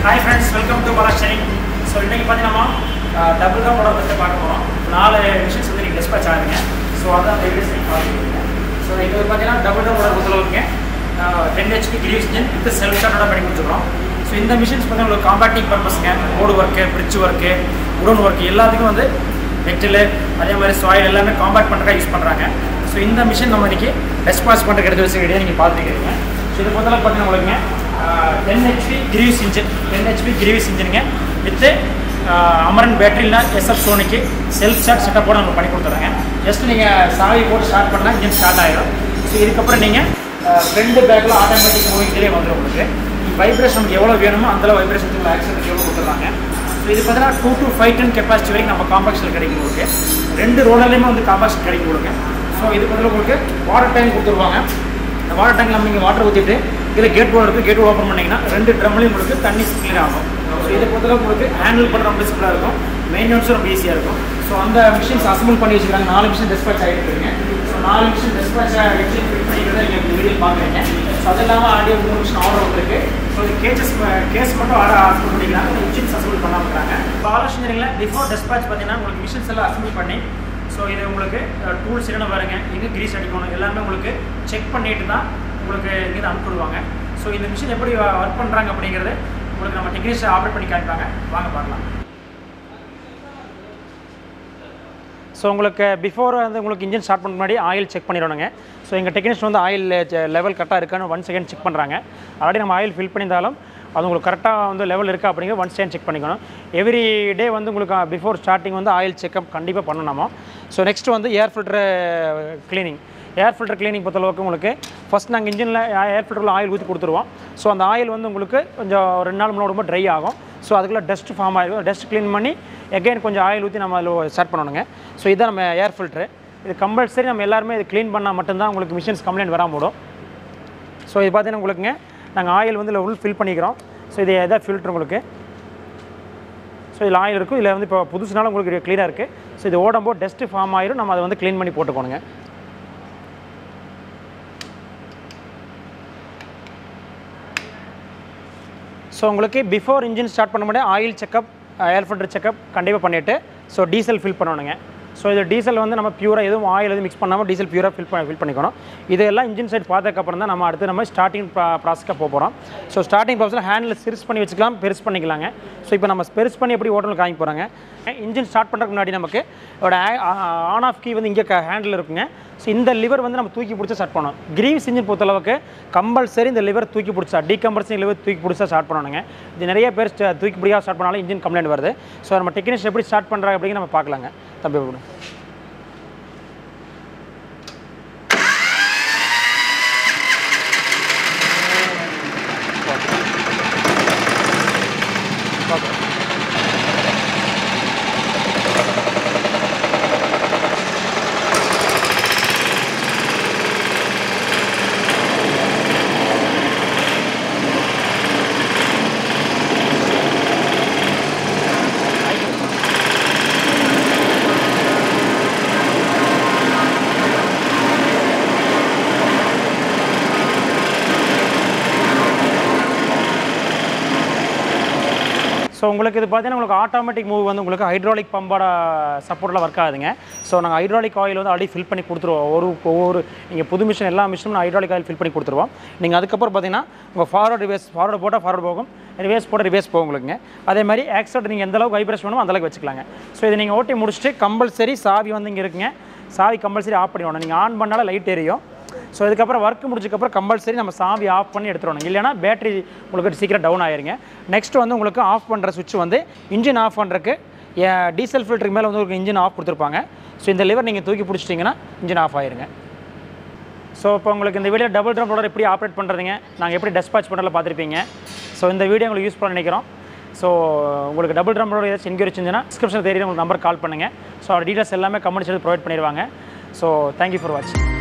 hi friends welcome to Bala shining so இன்றைக்கி பார்த்தீங்கன்னா double தான் ப்ராடக்ட் பற்றி பார்க்க போகிறோம் நாலு மிஷின்ஸ் வந்து நீங்கள் டிஸ்பேச் ஆகுங்க ஸோ அதான் அந்த வீடியோஸ் நீங்கள் பார்த்துருக்கீங்க ஸோ இது பார்த்தீங்கன்னா டபுள் தான் ப்ராடக்ட் பொறுத்தளவுக்கு ten HP Greaves engine with self ஸ்டார்ட்டோட பண்ணி கொடுத்துருக்கோம் ஸோ இந்த மிஷின்ஸ் பார்த்தீங்கன்னா உங்களுக்கு காம்பேக்டிங் பர்பஸ்ங்க போர்டு ஒர்க்கு பிரிட்ஜ் ஒர்க்கு உடன் ஒர்க்கு எல்லாத்துக்கும் வந்து நெட்டில் அதே மாதிரி சாயில் எல்லாமே காம்பேக்ட் பண்ணுறதுக்காக யூஸ் பண்ணுறாங்க ஸோ இந்த மிஷின் நம்ம இன்றைக்கி டிஸ்பாச் பண்ணுறதுக்கு எடுத்து வச்சு வீடியோ நீங்கள் பார்த்துருக்கீங்க ஸோ இது பொறுத்தளவுக்கு பார்த்தீங்கன்னா உங்களுக்குங்க ten HP Greaves engine ten HP Greaves இன்ஜினுங்க வித்து அமரன் பேட்டரியில் எஸ்எஃப் சோனிக்கு செல்ஃப் ஸ்டார்ட் செட்டப்போட நம்ம பண்ணி கொடுத்துறாங்க ஜஸ்ட் நீங்கள் சாவி போட்டு ஸ்டார்ட் பண்ணால் இன்ஜின் ஸ்டார்ட் ஆகிடும் ஸோ இதுக்கப்புறம் நீங்கள் ஃப்ரெண்டு பேக்கில் ஆட்டோமேட்டிக் மூவிங்லேயே வந்துடும் உங்களுக்கு வைப்ரேஷன் நமக்கு எவ்வளோ வேணுமோ அந்தளவு வைப்ரேஷன் உங்களுக்கு ஆக்சிடென்ட் எவ்வளோ கொடுத்துருவாங்க ஸோ இது பார்த்தீங்கன்னா two to five ten capacity வரைக்கும் நம்ம காம்பாக்ஷன் கிடைக்கும் உங்களுக்கு ரெண்டு ரோடர்லேயுமே வந்து காம்பாக்ஷன் கிடைக்கும் உங்களுக்கு ஸோ இது பதில் உங்களுக்கு வாட்டர் டேங்க் கொடுத்துருவாங்க இந்த வாட்டர் டேங்க் நம்ம நீங்கள் வாட்டர் ஊற்றிட்டு இதில் கேட் போர்டு இருக்குது கேட் ஓப்பன் பண்ணிங்கன்னா ரெண்டு ட்ரம்லையும் உங்களுக்கு தண்ணி கிளியர் ஆகும் ஸோ இதை பொறுத்தளவு உங்களுக்கு ஹேண்டில் பண்ண ரொம்ப சிம்பிளாக இருக்கும் மெயின்டெனன்ஸும் ரொம்ப ஈஸியாக இருக்கும் ஸோ அந்த மிஷின்ஸ் அசம்பிள் பண்ணி வச்சுருக்காங்க நாலு மிஷின் டிஸ்பேச் ஆகிட்டு இருக்குங்க ஸோ நாலு மிஷின் டிஸ்பேச் ஆகிட்டு ஃபிட் பண்ணிக்கிறத நீங்கள் இந்த வீடியோ பார்க்குறீங்க ஸோ அது இல்லாமல் ஆடியோ மூணு மிஷின் ஆர்டர் வந்துருக்கு ஸோ இது கேச்சஸ் கேஸ் மட்டும் ஆர்டர் அசம்பிள் பண்ணிக்கலாம் மிஷின்ஸ் அசம்பிள் பண்ணாமல் இருக்காங்க இப்போ ஆலோசனைங்கள பிஃபோர் டிஸ்பேச் பார்த்தீங்கன்னா உங்களுக்கு மிஷின்ஸ் எல்லாம் அசம்பிள் பண்ணி ஸோ இது உங்களுக்கு டூல்ஸ் என்னென்ன பாருங்க இது கிரீஸ் அடிக்கணும் எல்லாமே உங்களுக்கு செக் பண்ணிட்டு தான் உங்களுக்கு இங்கே அனுப்பிடுவாங்க ஸோ இந்த மிஷின் எப்படி ஒர்க் பண்ணுறாங்க அப்படிங்கிறது உங்களுக்கு நம்ம டெக்னீஷியன் ஆப்ரேட் பண்ணி காமிப்பாங்க வாங்க பார்க்கலாம் ஸோ உங்களுக்கு பிஃபோர் வந்து உங்களுக்கு இன்ஜின் ஸ்டார்ட் பண்ண முன்னாடி ஆயில் செக் பண்ணிடணுங்க ஸோ எங்கள் டெக்னீஷியன் வந்து ஆயில் லெவல் கரெக்டாக இருக்கான்னு ஒன் செகண்ட் செக் பண்ணுறாங்க ஆல்ரெடி நம்ம ஆயில் ஃபில் பண்ணியிருந்தாலும் அது உங்களுக்கு கரெக்டாக வந்து லெவல் இருக்கா அப்படிங்கிற ஒன் செகண்ட் செக் பண்ணிக்கணும் எவ்ரி டே வந்து உங்களுக்கு பிஃபோர் ஸ்டார்டிங் வந்து ஆயில் செக்அப் கண்டிப்பாக பண்ணணுமா ஸோ நெக்ஸ்ட் வந்து air filter cleaning air filter cleaning பொறுத்தளவுக்கு உங்களுக்கு ஃபஸ்ட் நாங்கள் இன்ஜினில் ஏர் ஃபில்டரில் ஆயில் ஊற்றி கொடுத்துருவோம் ஸோ அந்த ஆயில் வந்து உங்களுக்கு கொஞ்சம் ரெண்டு நாள் முன்னாடி ரொம்ப ட்ரை ஆகும் ஸோ அதுக்குள்ளே டஸ்ட் ஃபார்ம் ஆகிடும் டஸ்ட் க்ளீன் பண்ணி எகைன் கொஞ்சம் ஆயில் ஊற்றி நம்ம அதில் ஸ்டார்ட் பண்ணணுங்க ஸோ இதுதான் நம்ம ஏர் ஃபில்ட்ரு இது கம்பல்சரி நம்ம எல்லாருமே இது க்ளீன் பண்ணால் மட்டும்தான் உங்களுக்கு மிஷின்ஸ் கம்ப்ளைண்ட் வராமல் விடும் ஸோ இது பார்த்தீங்கன்னா உங்களுக்குங்க நாங்கள் ஆயில் வந்து இதில் உள் ஃபில் பண்ணிக்கிறோம் ஸோ இது எதாவது ஃபில்ட்ரு உங்களுக்கு ஸோ இதில் ஆயில் இருக்கும் இதில் வந்து இப்போ புதுசுனால உங்களுக்கு க்ளீனாக இருக்குது ஸோ இது ஓடும்போது டஸ்ட்டு ஃபார்ம் ஆயிரும் நம்ம அதை வந்து க்ளீன் பண்ணி போட்டுக்கோணுங்க ஸோ உங்களுக்கு பிஃபோர் இன்ஜின் ஸ்டார்ட் பண்ண முடியாது oil checkup air filter checkup கண்டிப்பாக பண்ணிவிட்டு ஸோ டீசல் ஃபில் பண்ணணுங்க ஸோ இது டீசல் வந்து நம்ம பியூராக எதுவும் ஆயில் எதுவும் மிக்ஸ் பண்ணாமல் டீசல் பியூராக ஃபில் பண்ண ஃபில் பண்ணிக்கணும் இதெல்லாம் இன்ஜின் சைட் பார்த்ததுக்கப்புறம் தான் நம்ம அடுத்து நம்ம ஸ்டார்டிங் ப்ராசஸ்க்காக போக போகிறோம் ஸோ ஸ்டார்டிங் ப்ராசஸில் ஹேண்டில் சிறுஸ் பண்ணி வச்சுக்கலாம் பெருசு பண்ணிக்கலாங்க ஸோ இப்போ நம்ம பெருசு பண்ணி எப்படி ஓட்டணும் காமிக்க போகிறாங்க இன்ஜின் ஸ்டார்ட் பண்ணுறதுக்கு முன்னாடி நமக்கு இதோட ஆன் ஆஃப் கீ வந்து இங்கே ஹேண்டில் இருக்குங்க ஸோ இந்த லிவர் வந்து நம்ம தூக்கி பிடிச்சா ஸ்டார்ட் பண்ணணும் கிரீவ்ஸ் இன்ஜின் பொறுத்தளவுக்கு கம்பல்சரி இந்த லிவர் தூக்கி பிடிச்சா டீகம்பல்சரி லிவர் தூக்கி பிடிச்சா ஸ்டார்ட் பண்ணணுங்க இது நிறைய பேர் தூக்கி பிடிக்காம ஸ்டார்ட் பண்ணாலும் இன்ஜின் கம்ப்ளைண்ட் வருது ஸோ நம்ம டெக்னீஷியன் எப்படி ஸ்டார்ட் பண்ணுறாங்க அப்படிங்க நம்ம பார்க்கலாங்க தம்பி விடு ஸோ உங்களுக்கு இது பார்த்தீங்கன்னா உங்களுக்கு ஆட்டோமேட்டிக் மூவ் வந்து உங்களுக்கு ஹைட்ராலிக் பம்போட சப்போர்ட்டில் ஒர்க் ஆகுதுங்க ஸோ நாங்கள் ஹைட்ராலிக் ஆயில் வந்து ஆல்ரெடி ஃபில் பண்ணி கொடுத்துருவோம் ஒரு ஒவ்வொரு நீங்கள் புது மிஷின் எல்லா மிஷினும் ஹைட்ராலிக் ஆயில் ஃபில் பண்ணி கொடுத்துருவோம் நீங்கள் அதுக்கப்புறம் பார்த்தீங்கன்னா உங்கள் ஃபார்வர்ட் ரிவேஸ் ஃபார்வர்டு போட்டால் ஃபார்வர்ட் போகும் ரிவேஸ் போட்டால் ரிவேஸ் போகும் உங்களுக்குங்க அதே மாதிரி ஆக்சிடென்ட் நீங்கள் எந்த அளவுக்கு வைப்ரேஷன் வேணுமோ அந்தளவுக்கு வச்சுக்கலாங்க ஸோ இதை நீங்கள் ஓட்டி முடிச்சுட்டு கம்பல்சரி சாவி வந்து இங்கே இருக்குங்க சாவி கம்பல்சரி ஆஃப் பண்ணி நீங்கள் ஆன் பண்ணாலும் லைட் எரியும் ஸோ இதுக்கப்புறம் ஒர்க் முடிச்சதுக்கப்புறம் கம்பல்சரி நம்ம சாவி ஆஃப் பண்ணி எடுத்துடணும் இல்லைனா பேட்டரி உங்களுக்கு சீக்கிரம் டவுன் ஆயிருங்க நெக்ஸ்ட் வந்து உங்களுக்கு ஆஃப் பண்ணுற சுவிட்ச் வந்து இன்ஜின் ஆஃப் பண்ணுறதுக்கு டீசல் ஃபில்டருக்கு மேலே வந்து உங்களுக்கு இன்ஜின் ஆஃப் கொடுத்துருப்பாங்க ஸோ இந்த லிவர் நீங்கள் தூக்கி பிடிச்சிட்டிங்கன்னா இன்ஜின் ஆஃப் ஆயிருங்க ஸோ இப்போ உங்களுக்கு இந்த வீடியோ டபுள் ட்ரம் ரோலர் எப்படி ஆப்ரேட் பண்ணுறதுங்க நாங்கள் எப்படி டெஸ்பாச் பண்ணுறதுல பார்த்துருப்பீங்க ஸோ இந்த வீடியோ உங்களுக்கு யூஸ் பண்ண நினைக்கிறோம் ஸோ உங்களுக்கு டபுள் ட்ரம் ரோலர் ஏதாச்சும் என்கொயரி இருந்துச்சுன்னா டிஸ்கிரிப்ஷன் தெரியும் உங்களுக்கு நம்பர் கால் பண்ணுங்கள் ஸோ டீட்டெயில்ஸ் எல்லாமே கமெண்ட்ஸ் எடுத்து ப்ரொவைட் பண்ணிடுவாங்க ஸோ தேங்க்யூ ஃபார் வாட்சிங்